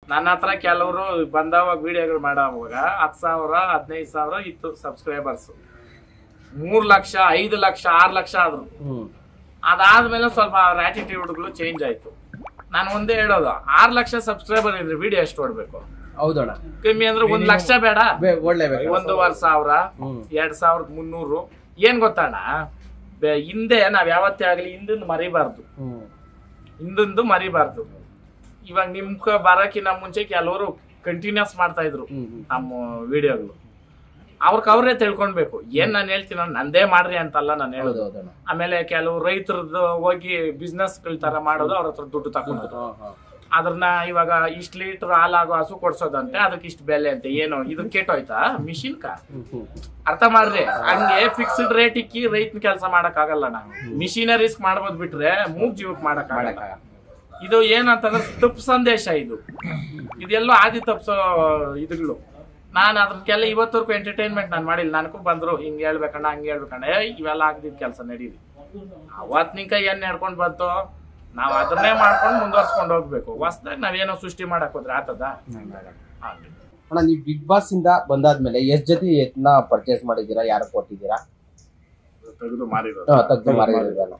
ನನ್ನ ಹತ್ರ ಕೆಲವರು ಬಂದವಾಗ ವಿಡಿಯೋಗಳು ಮಾಡೋವಾಗ ಹತ್ತು ಸಾವಿರ ಹದಿನೈದು ಸಾವಿರ ಇತ್ತು ಸಬ್ಸ್ಕ್ರೈಬರ್ಸ್ ಮೂರ್ ಲಕ್ಷ ಐದು ಲಕ್ಷ ಆರು ಲಕ್ಷ ಆದ್ರು ಹ್ಮ್ ಅದಾದ್ಮೇಲೆ ಸ್ವಲ್ಪ ಅವ್ರ ಆಟಿಟ್ಯೂಡ್ಗಳು ಚೇಂಜ್ ಆಯ್ತು ನಾನು ಒಂದೇ ಹೇಳೋದು ಆರು ಲಕ್ಷ ಸಬ್ಸ್ಕ್ರೈಬರ್ ಇದ್ರೆ ವಿಡಿಯೋ ಎಷ್ಟು ಓಡ್ಬೇಕು ಹೌದಣ್ಣ ಕಮ್ಮಿ ಅಂದ್ರೆ ಒಂದ್ ಲಕ್ಷ ಬೇಡ ಬೇ- ಒಳ್ಳೆಬೇಕು ಒಂದೂವರೆ ಸಾವಿರ ಹ್ಮ್ ಎರಡ್ ಸಾವಿರದ ಮುನ್ನೂರು ಏನ್ ಗೊತ್ತಣ್ಣ ಬೆ- ಹಿಂದೆ ನಾವ್ ಯಾವತ್ತೇ ಆಗ್ಲಿ ಹಿಂದಿಂದ ಮರಿಬಾರ್ದು ಹ್ಮ್ ಹಿಂದಿಂದು ಮರಿಬಾರ್ದು ಇವಾಗ ನಿಮ್ ಕ- ಬರಕ್ಕಿಂತ ಮುಂಚೆ ಕೆಲವರು ಕಂಟಿನ್ಯೂಸ್ ಮಾಡ್ತಾ ಇದ್ರು ಹ್ಮ್ ಹ್ಮ್ ನಮ್ಮ ವಿಡಿಯೋಗಳು ಅವ್ರಿಗೆ ಅವರೇ ತಿಳ್ಕೊಳ್ಬೇಕು ಏನ್ ನಾನು ಹೇಳ್ತೀನಿ ನಂದೇ ಮಾಡ್ರಿ ಅಂತಲ್ಲ ನಾನು ಹೌದು ಹೇಳೋದು ಹೌದಣ್ಣ ಆಮೇಲೆ ಕೆಲವು ರೈತರದ್ದು ಹೋಗಿ ಬಿಸ್ನೆಸ್ ತರ ಮಾಡೋದು ಅವ್ರ ಹತ್ರ ದುಡ್ಡು ತಗೊಂಡು ಹಾ ಹಾ ಅದನ್ನ ಇವಾಗ ಇಷ್ಟು ಲೀಟರ್ ಹಾಲಾಗೋ ಹಸು ಕೊಡ್ಸೋದಂತೆ ಅದಕ್ಕೆ ಇಷ್ಟು ಬೆಲೆ ಅಂತೆ ಏನು ಇದು ಕೆಟ್ಟೋಯ್ತಾ ಮಿಷಿನ್ ಕಾ ಹ್ಮ್ ಹ್ಮ್ ಅರ್ಥ ಮಾಡ್ರಿ ಹಂಗೆ ಫಿಕ್ಸ್ಡ್ ರೇಟ್ ಇಕ್ಕಿ ರೈತನ ಕೆಲಸ ಮಾಡಕ್ ಆಗಲ್ಲ ನಾವು ಮಿಷಿನರೀಸ್ ಮಾಡ್ಬೋದ್ ಬಿಟ್ರೆ ಮೂಗ್ ಜೀವಕ್ ಮಾಡಕ್ ಆಗಲ್ಲ ಮಾಡಕ್ಕಾಗಲ್ಲ. ಇದು ಏನಂತಂದ್ರೆ ತಪ್ಪು ಸಂದೇಶ ಇದು ಇದೆಲ್ಲೋ ಆದಿ ತಪ್ಸೋ ಇದುಗಳು ನಾನು ಅದ್ರಕ್ಕೆಲ್ಲ ಇವತ್ತವರೆಗೂ ಎಂಟರ್ಟೈನ್ಮೆಂಟ್ ನಾನು ಮಾಡಿಲ್ಲ ನನಗೂ ಬಂದ್ರು ಹಿಂಗ್ ಹೇಳ್ಬೇಕಣ್ಣ ಹಂಗೆ ಹೇಳ್ಬೇಕಣ್ಣ ಏ ಇವೆಲ್ಲ ಆಗದಿದ್ ಕೆಲಸ ನಡೀರಿ ಅವತ್ತಿನ ಕೈ ಏನ್ ನಡ್ಕೊಂಡ್ ಬಂತು ನಾವ್ ಅದನ್ನೇ ಮಾಡ್ಕೊಂಡು ಮುಂದುವರ್ಸ್ಕೊಂಡು ಹೋಗ್ಬೇಕು ಹೊಸ್ದಾಗಿ ನಾವೇನೋ ಸೃಷ್ಟಿ ಮಾಡಕ್ ಹೋದ್ರೆ ಆತದ ಹಾಗೆ ಅಣ್ಣ ನೀವು ಬಿಗ್ ಬಾಸ್ ಇಂದ ಬಂದಾದ್ಮೇಲೆ ಎಷ್ಟ್ ಜೊತೆ ಎತ್ನ ಪರ್ಚೇಸ್ ಮಾಡಿದೀರಾ ಯಾರು ಕೊಟ್ಟಿದ್ದೀರಾ ತೆಗೆದು ಮಾರಿರೋದು ಹಾ, ತೆಗ್ದು ಮಾರಿದ್ದೀರಣ್ಣ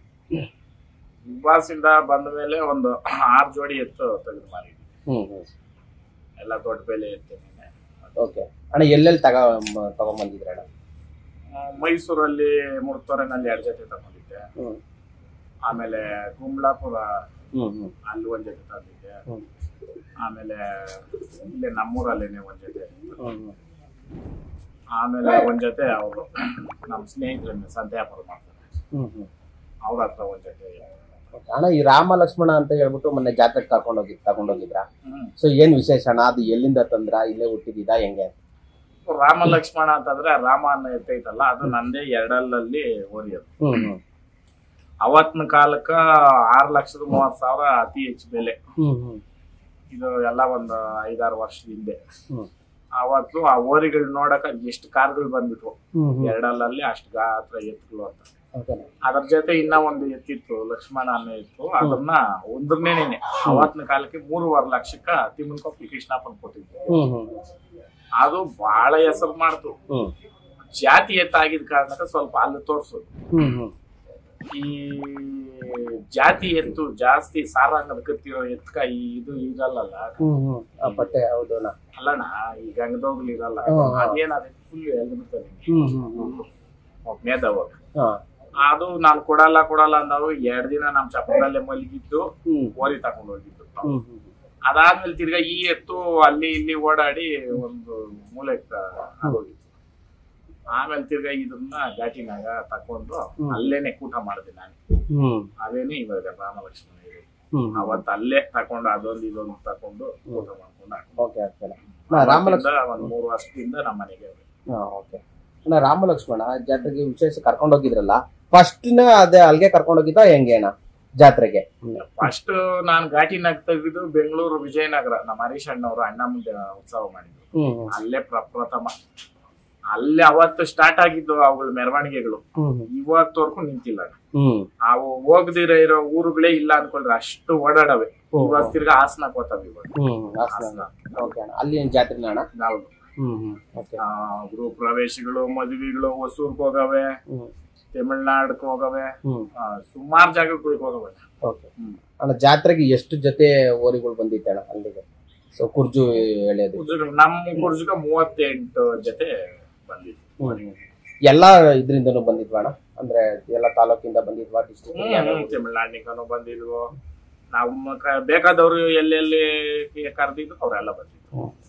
ಬಿಗ್ ಬಾಸ್ ಇಂದ ಬಂದ ಮೇಲೆ ಒಂದು ಆರು ಜೋಡಿ ಎತ್ತು ತೆಗೆದು ಮಾರಿದ್ವಿ ಹ್ಮ್ ಹ್ಮ್ ಎಲ್ಲ ದೊಡ್ಡ ಬೆಲೆ ಎತ್ತು ಓಕೆ ಅಣ್ಣ ಎಲ್ಲೆಲ್ಲಿ ತಗ ತಗೊಂಬಂದಿದ್ರ ಅಣ್ಣ ಮೈಸೂರಲ್ಲಿ ಮುಡ್ತೋರೆನಲ್ಲಿ ಎರಡು ಜೊತೆ ತಗೊಂಡಿದ್ದೆ ಹ್ಮ್ ಆಮೇಲೆ ಕುಂಬ್ಳಾಪುರ ಹ್ಮ್ ಹ್ಮ್ ಅಲ್ಲಿ ಒಂದ್ ಜೊತೆ ತಂದಿದ್ದೆ ಹ್ಮ್ ಆಮೇಲೆ ಇಲ್ಲೇ ನಮ್ಮೂರಲ್ಲೇನೆ ಒಂದ್ ಜೊತೆ ಹ್ಮ್ ಹ್ಮ್ ಆಮೇಲೆ ಒಂದ್ ಜೊತೆ ಅವರು ನಮ್ಮ ಸ್ನೇಹಿತರನ್ನ ಸಂತೆ ವ್ಯಾಪಾರ ಮಾಡ್ತಾರೆ ಹ್ಮ್ ಹ್ಮ್ ಅವ್ರ ಹತ್ರ ಒಂದ್ ಜೊತೆ Okay. ಅಣ್ಣ ಈ ರಾಮ ಲಕ್ಷ್ಮಣ ಅಂತ ಹೇಳ್ಬಿಟ್ಟು ಮೊನ್ನೆ ಜಾತ್ರೆಗೆ ಕರ್ಕೊಂಡೋಗಿ ತಗೊಂಡೋಗಿದ್ರ ಹ್ಮ್. ಸೊ ಏನ್ ವಿಶೇಷ ಅಣ್ಣ ಅದು ಎಲ್ಲಿಂದ ತಂದ್ರ ಇಲ್ಲೇ ಹುಟ್ಟಿದಿದ ಹೆಂಗೆ ರಾಮ ಲಕ್ಷ್ಮಣ ಅಂತಂದ್ರೆ ರಾಮ ಅನ್ನೋ ಎತ್ತೈತಲ್ಲ ಅದು ನಂದೇ ಎರಡಲ್ಲಲ್ಲಿ ಓರಿಯೋದು ಹ್ಮ್ ಹ್ಮ್ ಅವತ್ತಿನ ಕಾಲಕ್ಕ ಆರ್ ಲಕ್ಷದ ಮೂವತ್ ಸಾವಿರ ಅತಿ ಹೆಚ್ಚು ಬೆಲೆ ಹ್ಮ್ ಹ್ಮ್ ಇದು ಎಲ್ಲ ಒಂದು ಐದಾರು ವರ್ಷದ ಹಿಂದೆ ಹ್ಮ್ ಅವತ್ತು ಆ ಓರಿಗಳು ನೋಡಕ ಎಷ್ಟು ಕಾರ್ಗಳು ಬಂದ್ಬಿಟ್ವು ಹ್ಮ್ ಹ್ಮ್ ಎರಡಲ್ಲಲ್ಲಿ ಅಷ್ಟು ಗಾತ್ರ ಎತ್ತುಗಳು ಅಂತ Okay. ಅದ್ರ ಜೊತೆ ಇನ್ನ ಒಂದು ಎತ್ತಿತ್ತು ಲಕ್ಷ್ಮಣ ಅನ್ನೋ ಇತ್ತು ಅದನ್ನ ಒಂದ್ರನೇನೆ ಅವತ್ತಿನ ಕಾಲಕ್ಕೆ ಮೂರುವರೆ ಲಕ್ಷಕ್ಕ ತಿಮ್ಮನಕೊಪ್ಪಿ ಕೃಷ್ಣಪ್ಪನ್ ಕೊಟ್ಟಿದ್ವಿ ಹ್ಮ್ ಹ್ಮ್ ಅದು ಬಹಳ ಹೆಸರು ಮಾಡ್ತು ಹ್ಮ್ ಜಾತಿ ಎತ್ತಾಗಿದ್ ಕಾರಣಕ್ಕೆ ಸ್ವಲ್ಪ ಅಲ್ಲಿ ತೋರ್ಸೋದು ಹ್ಮ್ ಹ್ಮ್ ಈ ಜಾತಿ ಎತ್ತು ಜಾಸ್ತಿ ಸಾರಾಂಗದ ಕತ್ತಿರೋ ಎತ್ಕ ಈ ಇದು ಇರಲ್ಲ ಹ್ಮ್ ಹ್ಮ್ ಆ ಬಟ್ಟೆ ಹೌದು ಅಣ್ಣ ಅಲ್ಲಣ್ಣ ಈ ಗಂಗದೋಗ್ಲು ಇರಲ್ಲ ಹ್ಮ್, ಹ್ಮ್. ಅದೇನಾದ್ರೆ ಫುಲ್ ಎಲ್ಬಿಡ್ತದೆ ಹ್ಮ್ ಹ್ಮ್ ಹ್ಮ್ ಮೇದವಾಗ ಹಾ ಅದು ನಾನು ಕೊಡಲ್ಲ ಕೊಡಲ್ಲ ಅಂದವು ಎರಡ್ ದಿನ ನಮ್ ಚಪ್ಪಲಲ್ಲೇ ಮಲಗಿದ್ದು ಹ್ಮ್ ಓರಿ ತಗೊಂಡು ಹೋಗಿದ್ದು ಹ್ಮ್ ಹ್ಮ್ ಅದಾದ್ಮೇಲೆ ತಿರ್ಗಾ ಈ ಎತ್ತು ಅಲ್ಲಿ ಇಲ್ಲಿ ಓಡಾಡಿ ಒಂದು ಮೂಲೆಗೆ ಆಗೋಗಿತ್ತು ಆಮೇಲೆ ತಿರ್ಗಾ ಇದನ್ನ ಘಾಟಿನಾಗ ತಕೊಂಡು ಹ್ಮ್. ಅಲ್ಲೇನೆ ಕೂಟ ಮಾಡಿದೆ ನಾನು ಹ್ಮ್ ಅದೇನೆ ಇವಾಗ ರಾಮಲಕ್ಷ್ಮಣ ಇದು. ಹ್ಮ್ ಅವತ್ತು ಅಲ್ಲೇ ತಕೊಂಡು ಅದೊಂದು ಇದೊಂದು ತಕೊಂಡು ಊಟ ಮಾಡ್ಕೊಂಡು ಹಾಕ್ಕೊಂಡು. ಓಕೆ ಓಕೆ ಅಣ್ಣ ರಾಮಲಕ್ಷ್ಮಣ ಅವತ್ತಿಂದ ಒಂದ್ ಮೂರು ವರ್ಷದಿಂದ ನಮ್ಮ ಮನೆಗೆ ಹಾ ಓಕೆ ಅಣ್ಣ ರಾಮಲಕ್ಷ್ಮಣ ಜಾತ್ರೆಗೆ ವಿಶೇಷ ಕರ್ಕೊಂಡು ಹೋಗಿದ್ರಲ್ಲ ಫಸ್ಟ್ ಅದೇ ಅಲ್ಲಿಗೆ ಕರ್ಕೊಂಡು ಹೋಗಿದ್ದ ಹೆಂಗೆ ಅಣ್ಣ ಜಾತ್ರೆಗೆ ಫಸ್ಟ್ ನಾನು ಘಾಟಿನಾಗ ತೆಗೆದು ಬೆಂಗಳೂರು ವಿಜಯನಗರ ನಮ್ಮ ಹರೀಶ್ ಅಣ್ಣವರು ಅಣ್ಣ ಮುಂದೆ ಉತ್ಸವ ಮಾಡಿದ್ರು ಹ್ಮ್ ಹ್ಮ್ ಅಲ್ಲೇ ಪ್ರಪ್ರಥಮ ಅಲ್ಲೇ ಅವತ್ತು ಸ್ಟಾರ್ಟ್ ಆಗಿದ್ದು ಅವುಗಳ ಮೆರವಣಿಗೆಗಳು ಹ್ಮ್ ಇವತ್ತವರೆಗೂ ನಿಂತಿಲ್ಲ ಹ್ಮ್ ಅವು ಹೋಗದಿರ ಇರೋ ಊರುಗಳೇ ಇಲ್ಲ ಅನ್ಕೊಳ್ರಿ ಅಷ್ಟು ಓಡಾಡವೆ ಓ. ಇವಾಗ ತಿರ್ಗಾ ಹಾಸನಕ್ ಹೋತಾವ ಇವಾಗ ಹ್ಮ್ ಹಾಸನ ಓಕೆ ಅಣ್ಣ ಅಲ್ಲಿ ಏನ್ ಜಾತ್ರೆನ ಅಣ್ಣ ನಾವು ಹ್ಮ್ ಹ್ಮ್ ಓಕೆ ಗೃಹ ಪ್ರವೇಶಗಳು ಮದುವೆಗಳು ಹೊಸೂರ್ಗ್ ಹೋಗವೆ ಹ್ಮ್ ತಮಿಳ್ನಾಡಕ್ ಹೋಗವೆ ಹ್ಮ್ ಸುಮಾರು ಜಾಗಗಳಿಗೆ ಹೋಗವೆ ಓಕೆ ಅಣ್ಣ ಜಾತ್ರೆಗೆ ಎಷ್ಟು ಜೊತೆ ಓರಿಗಳು ಬಂದಿತ್ತೆ ಅಣ್ಣ ಅಲ್ಲಿಗೆ ಸೊ ಕುರ್ಜು ಎಳೆಯೋದು ಕುರ್ಜುಗಳು ನಮ್ಮ ಕುರ್ಜುಗ ಮೂವತ್ತೆಂಟು ಜೊತೆ ಬಂದಿತ್ತು ಎಲ್ಲಾ ಇದ್ರಿಂದನೂ ಬಂದಿದ್ವಾ ಅಣ್ಣ ಅಂದ್ರೆ ಎಲ್ಲ ತಾಲೂಕಿಂದ ಬಂದಿದ್ವಾ ಡಿಸ್ಟ್ರಿಕ್ಟ್ ತಮಿಳ್ನಾಡಿನಿಂದನೂ ಬಂದಿದ್ವು ನಾವು ಕ- ಬೇಕಾದವ್ರು ಎಲ್ಲೆಲ್ಲಿ ಕರೆದಿದ್ದು ಅವರೆಲ್ಲ ಬಂದಿದ್ರು